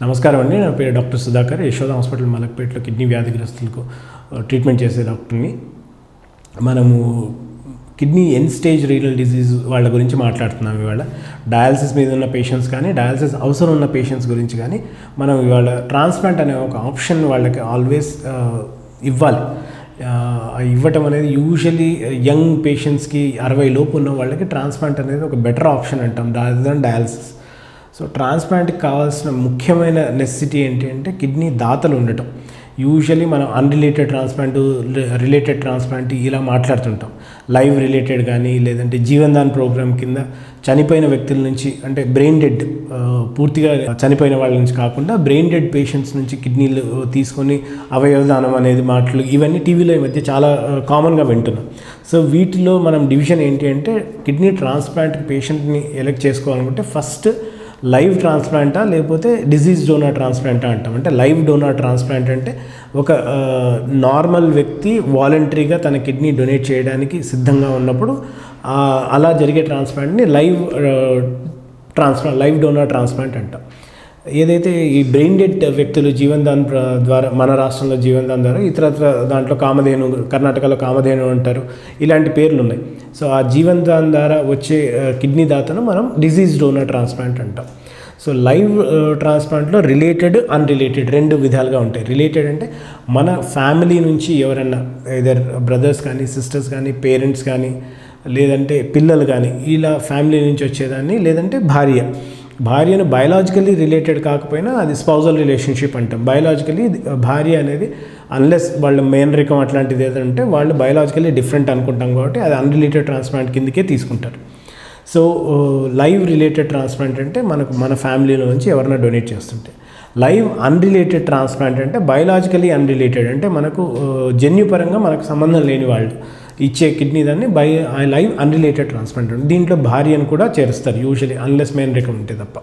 నమస్కారం అండి నా పేరు డాక్టర్ సుధాకర్ యశోద హాస్పిటల్ మలక్పేటలో కిడ్నీ వ్యాధిగ్రస్తులకు ఆ, ట్రీట్మెంట్ చేసే డాక్టర్ని మనము kidney end stage renal disease వాళ్ళ గురించి మాట్లాడుతున్నాం ఇవాళ డయాలసిస్ మీద ఉన్న పేషెంట్స్ కానీ డయాలసిస్ అవసరం ఉన్న పేషెంట్స్ గురించి కానీ మనం ఇవాళ ట్రాన్స్ప్లాంట్ అనే ఒక ఆప్షన్ వాళ్ళకి ఆల్వేస్ ఇవ్వాలి ఆ, ఇవ్వటం అనేది యూజువలీ యంగ్ పేషెంట్స్కి అరవై లోపు ఉన్న వాళ్ళకి ట్రాన్స్ప్లాంట్ అనేది ఒక బెటర్ ఆప్షన్ అంటాం రాదర్ దాన్ డయాలసిస్ సో ట్రాన్స్ప్లాంట్కి కావాల్సిన ముఖ్యమైన నెసెసిటీ ఏంటి అంటే కిడ్నీ దాతలు ఉండటం యూజువలీ మనం అన్రిలేటెడ్ ట్రాన్స్ప్లాంట్ రిలేటెడ్ ట్రాన్స్ప్లాంట్ ఇలా మాట్లాడుతుంటాం లైవ్ రిలేటెడ్ కానీ లేదంటే జీవన్ దాన్ ప్రోగ్రామ్ కింద చనిపోయిన వ్యక్తుల నుంచి అంటే బ్రెయిన్ డెడ్ పూర్తిగా చనిపోయిన వాళ్ళ నుంచి కాకుండా బ్రెయిన్ డెడ్ పేషెంట్స్ నుంచి కిడ్నీలు తీసుకొని అవయవదానం అనేది మాటలు ఇవన్నీ టీవీలో ఈ మధ్య చాలా కామన్గా వింటున్నాం సో వీటిలో మనం డివిజన్ ఏంటి అంటే కిడ్నీ ట్రాన్స్ప్లాంట్ పేషెంట్ని ఎలెక్ట్ చేసుకోవాలనుకుంటే ఫస్ట్ లైవ్ ట్రాన్స్ప్లాంటా లేకపోతే డిజీజ్ డోనార్ ట్రాన్స్ప్లాంటా అంటాం అంటే లైవ్ డోనార్ ట్రాన్స్ప్లాంట్ అంటే ఒక నార్మల్ వ్యక్తి వాలంటరీగా తన కిడ్నీ డొనేట్ చేయడానికి సిద్ధంగా ఉన్నప్పుడు ఆ, అలా జరిగే ట్రాన్స్ప్లాంట్ని live transplant live donor transplant అంటాం ఏదైతే ఈ బ్రెయిన్ డెడ్ వ్యక్తులు జీవన్ దాన్ ప్ర- ద్వారా మన రాష్ట్రంలో జీవన్ దాన్ ద్వారా ఇతరత్ర దాంట్లో కామధేను కర్ణాటకలో కామధేను అంటారు ఇలాంటి పేర్లు ఉన్నాయి సో ఆ జీవన్ దాన్ ద్వారా వచ్చే ఆ, కిడ్నీ దాతను మనం డిజీజ్ డోనర్ ట్రాన్స్ప్లాంట్ అంటాం సో లైవ్ ట్రాన్స్ప్లాంట్లో రిలేటెడ్ అన్రిలేటెడ్ రెండు విధాలుగా ఉంటాయి రిలేటెడ్ అంటే మన ఫ్యామిలీ నుంచి ఎవరన్నా ఇదర్ బ్రదర్స్ కానీ సిస్టర్స్ కానీ పేరెంట్స్ కానీ లేదంటే పిల్లలు కానీ ఇలా ఫ్యామిలీ నుంచి వచ్చేదాన్ని లేదంటే భార్య భార్యను బయలాజికల్లీ రిలేటెడ్ కాకపోయినా అది స్పౌజల్ రిలేషన్షిప్ అంటాం బయలాజికల్లీ భార్య అనేది అన్లెస్ వాళ్ళ మేనరికం అట్లాంటిది ఏదంటే వాళ్ళు బయలాజికల్లీ డిఫరెంట్ అనుకుంటాం కాబట్టి అది అన్రిలేటెడ్ ట్రాన్స్ప్లాంట్ కిందకే తీసుకుంటారు సో లైవ్ రిలేటెడ్ ట్రాన్స్ప్లాంట్ అంటే మనకు మన ఫ్యామిలీలో నుంచి ఎవరైనా డొనేట్ చేస్తుంటే లైవ్ అన్రిలేటెడ్ ట్రాన్స్ప్లాంట్ అంటే బయలాజికలీ అన్రిలేటెడ్ అంటే మనకు ఆ, జన్యుపరంగా మనకు సంబంధం లేని వాళ్ళు ఇచ్చే కిడ్నీ దాన్ని బై లైవ్ అన్రిలేటెడ్ ట్రాన్స్ప్లాంట్ ఉంటుంది దీంట్లో భార్యను కూడా చేరుస్తారు యూజువలీ అన్లెస్ మేనరికం ఉంటే తప్ప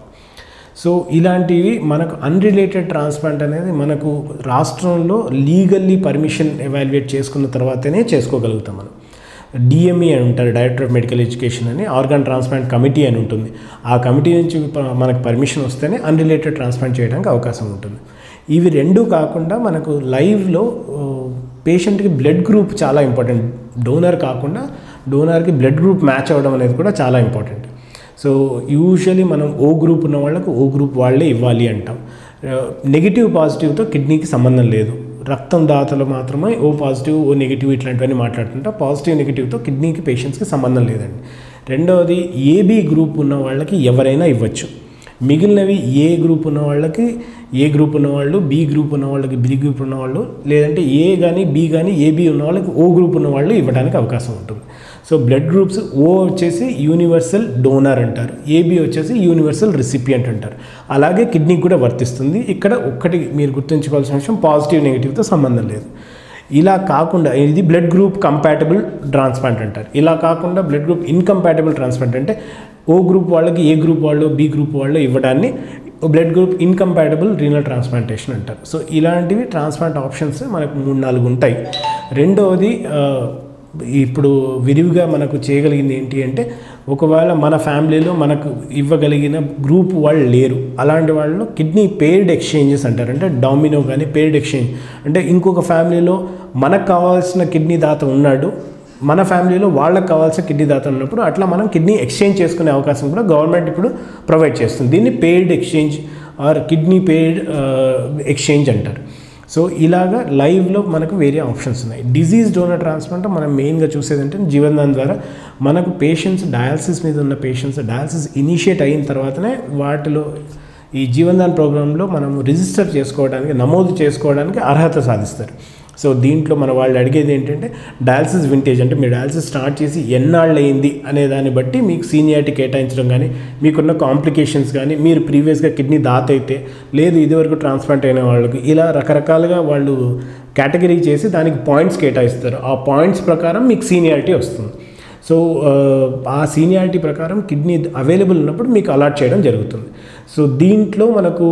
సో ఇలాంటివి మనకు అన్రిలేటెడ్ ట్రాన్స్ప్లాంట్ అనేది మనకు రాష్ట్రంలో లీగల్లీ పర్మిషన్ ఎవాల్యుయేట్ చేసుకున్న తర్వాతనే చేసుకోగలుగుతాం మనం డిఎంఈ అని ఉంటారు డైరెక్టర్ ఆఫ్ మెడికల్ ఎడ్యుకేషన్ అని ఆర్గాన్ ట్రాన్స్ప్లాంట్ కమిటీ అని ఉంటుంది ఆ కమిటీ నుంచి ప- మనకు పర్మిషన్ వస్తేనే అన్రిలేటెడ్ ట్రాన్స్ప్లాంట్ చేయడానికి అవకాశం ఉంటుంది ఇవి రెండు కాకుండా మనకు లైవ్లో పేషెంట్కి బ్లడ్ గ్రూప్ చాలా ఇంపార్టెంట్ డోనర్ కాకుండా డోనర్కి బ్లడ్ గ్రూప్ మ్యాచ్ అవ్వడం అనేది కూడా చాలా ఇంపార్టెంట్ సో యూజువలీ మనం ఓ గ్రూప్ ఉన్న వాళ్ళకు ఓ గ్రూప్ వాళ్ళే ఇవ్వాలి అంటాం నెగిటివ్ పాజిటివ్తో కిడ్నీకి సంబంధం లేదు రక్తం దాతలు మాత్రమే ఓ పాజిటివ్ ఓ నెగిటివ్ ఇట్లాంటివన్నీ మాట్లాడుతుంటాం పాజిటివ్ నెగిటివ్తో కిడ్నీకి పేషెంట్స్కి సంబంధం లేదండి రెండవది ఏబీ గ్రూప్ ఉన్న వాళ్ళకి ఎవరైనా ఇవ్వచ్చు మిగిలినవి ఏ గ్రూప్ ఉన్న వాళ్ళకి ఏ గ్రూప్ ఉన్న వాళ్ళు బి గ్రూప్ ఉన్న వాళ్ళకి బి గ్రూప్ ఉన్న వాళ్ళు లేదంటే ఏ కానీ బి కానీ ఏబి ఉన్న వాళ్ళకి ఓ గ్రూప్ ఉన్న వాళ్ళు ఇవ్వడానికి అవకాశం ఉంటుంది సో బ్లడ్ గ్రూప్స్ ఓ వచ్చేసి యూనివర్సల్ డోనర్ అంటారు ఏబి వచ్చేసి యూనివర్సల్ రిసిపియంట్ అంటారు అలాగే కిడ్నీకి కూడా వర్తిస్తుంది ఇక్కడ ఒక్కటి మీరు గుర్తుంచుకోవాల్సిన విషయం పాజిటివ్ నెగిటివ్తో సంబంధం లేదు ఇలా కాకుండా ఇది బ్లడ్ గ్రూప్ కంపాటబుల్ ట్రాన్స్ప్లాంట్ అంటారు ఇలా కాకుండా బ్లడ్ గ్రూప్ ఇన్కంపాటబుల్ ట్రాన్స్ప్లాంట్ అంటే ఓ గ్రూప్ వాళ్ళకి ఏ గ్రూప్ వాళ్ళు బి గ్రూప్ వాళ్ళు ఇవ్వడాన్ని blood group incompatible renal transplantation అంటారు సో ఇలాంటివి ట్రాన్స్ప్లాంట్ ఆప్షన్స్ మనకు మూడు నాలుగు ఉంటాయి రెండవది ఆ, ఇప్పుడు విరివిగా మనకు చేయగలిగింది ఏంటి అంటే ఒకవేళ మన ఫ్యామిలీలో మనకు ఇవ్వగలిగిన గ్రూప్ వాళ్ళు లేరు అలాంటి వాళ్ళు కిడ్నీ పేర్డ్ ఎక్స్చేంజెస్ అంటారు అంటే డామినో కానీ పేర్డ్ ఎక్స్చేంజ్ అంటే ఇంకొక ఫ్యామిలీలో మనకు కావాల్సిన కిడ్నీ దాత ఉన్నాడు మన ఫ్యామిలీలో వాళ్ళకి కావాల్సిన కిడ్నీ దాత ఉన్నప్పుడు అట్లా మనం కిడ్నీ ఎక్స్చేంజ్ చేసుకునే అవకాశం కూడా గవర్నమెంట్ ఇప్పుడు ప్రొవైడ్ చేస్తుంది దీన్ని paired exchange or kidney paired exchange అంటారు సో ఇలాగా లైవ్లో మనకు వేరే ఆప్షన్స్ ఉన్నాయి డిజీజ్ డోనర్ ట్రాన్స్ప్లాంట్ మనం మెయిన్గా చూసేది అంటే జీవన్దాన్ ద్వారా మనకు పేషెంట్స్ డయాలసిస్ మీద ఉన్న పేషెంట్స్ డయాలసిస్ ఇనిషియేట్ అయిన తర్వాతనే వాటిలో ఈ జీవన్దాన్ ప్రోగ్రాంలో మనం రిజిస్టర్ చేసుకోవడానికి నమోదు చేసుకోవడానికి అర్హత సాధిస్తారు సో దీంట్లో మన వాళ్ళు అడిగేది ఏంటంటే డయాలసిస్ వింటేజ్ అంటే మీరు డయాలసిస్ స్టార్ట్ చేసి ఎన్నాళ్ళు అయింది అనే దాన్ని బట్టి మీకు సీనియారిటీ కేటాయించడం కానీ మీకున్న కాంప్లికేషన్స్ కానీ మీరు ప్రీవియస్గా కిడ్నీ దాత అయితే లేదు ఇదివరకు ట్రాన్స్ప్లాంట్ అయిన వాళ్ళకి ఇలా రకరకాలుగా వాళ్ళు కేటగిరీ చేసి దానికి పాయింట్స్ కేటాయిస్తారు ఆ పాయింట్స్ ప్రకారం మీకు సీనియారిటీ వస్తుంది సో ఆ, ఆ సీనియారిటీ ప్రకారం కిడ్నీ అవైలబుల్ ఉన్నప్పుడు మీకు అలాట్ చేయడం జరుగుతుంది సో దీంట్లో మనకు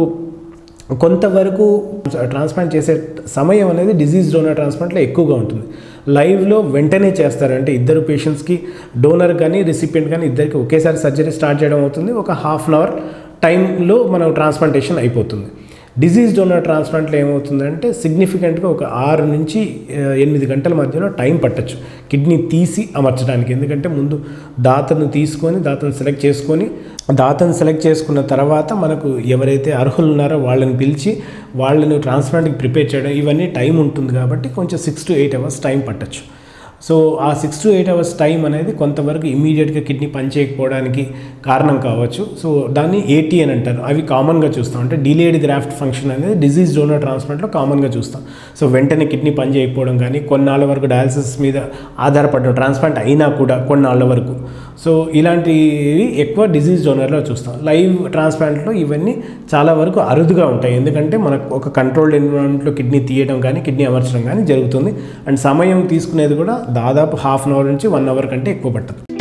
కొంతవరకు ట్రాన్స్ప్లాంట్ చేసే సమయం అనేది డిజీజ్ డోనర్ ట్రాన్స్ప్లాంట్లో ఎక్కువగా ఉంటుంది లైవ్లో వెంటనే చేస్తారంటే ఇద్దరు పేషెంట్స్కి డోనర్ కానీ రిసిపియంట్ కానీ ఇద్దరికి ఒకేసారి సర్జరీ స్టార్ట్ చేయడం అవుతుంది ఒక హాఫ్ అన్ అవర్ టైంలో మనం ట్రాన్స్ప్లాంటేషన్ అయిపోతుంది డిజీజ్ డోనర్ ట్రాన్స్ప్లాంట్లో ఏమవుతుందంటే సిగ్నిఫికెంట్గా ఒక ఆరు నుంచి ఆ, ఎనిమిది గంటల మధ్యలో టైం పట్టచ్చు కిడ్నీ తీసి అమర్చడానికి ఎందుకంటే ముందు దాతను తీసుకొని దాతను సెలెక్ట్ చేసుకొని దాతను సెలెక్ట్ చేసుకున్న తర్వాత మనకు ఎవరైతే అర్హులు ఉన్నారో వాళ్ళని పిలిచి వాళ్ళని ట్రాన్స్ప్లాంట్కి ప్రిపేర్ చేయడం ఇవన్నీ టైం ఉంటుంది కాబట్టి కొంచెం six to eight hours time పట్టచ్చు సో ఆ six to eight hours time అనేది కొంతవరకు ఇమీడియట్గా కిడ్నీ పనిచేయకపోవడానికి కారణం కావచ్చు సో దాన్ని ఏటీ అని అంటారు అవి కామన్గా చూస్తాం అంటే డిలేడ్ గ్రాఫ్ట్ ఫంక్షన్ అనేది డిజీజ్ డోనర్ ట్రాన్స్ప్లాంట్లో కామన్గా చూస్తాం సో వెంటనే కిడ్నీ పనిచేయకపోవడం కానీ కొన్నాళ్ళ వరకు డయాలసిస్ మీద ఆధారపడడం ట్రాన్స్ప్లాంట్ అయినా కూడా కొన్నాళ్ళ వరకు సో ఇలాంటివి ఎక్కువ డిజీజ్ డోనర్లో చూస్తాం లైవ్ ట్రాన్స్ప్లాంట్లో ఇవన్నీ చాలా వరకు అరుదుగా ఉంటాయి ఎందుకంటే మనకు ఒక కంట్రోల్డ్ ఎన్విరాన్మెంట్లో కిడ్నీ తీయడం కానీ కిడ్నీ అమర్చడం కానీ జరుగుతుంది అండ్ సమయం తీసుకునేది కూడా దాదాపు హాఫ్ అన్ అవర్ నుంచి వన్ అవర్ కంటే ఎక్కువ పట్టదు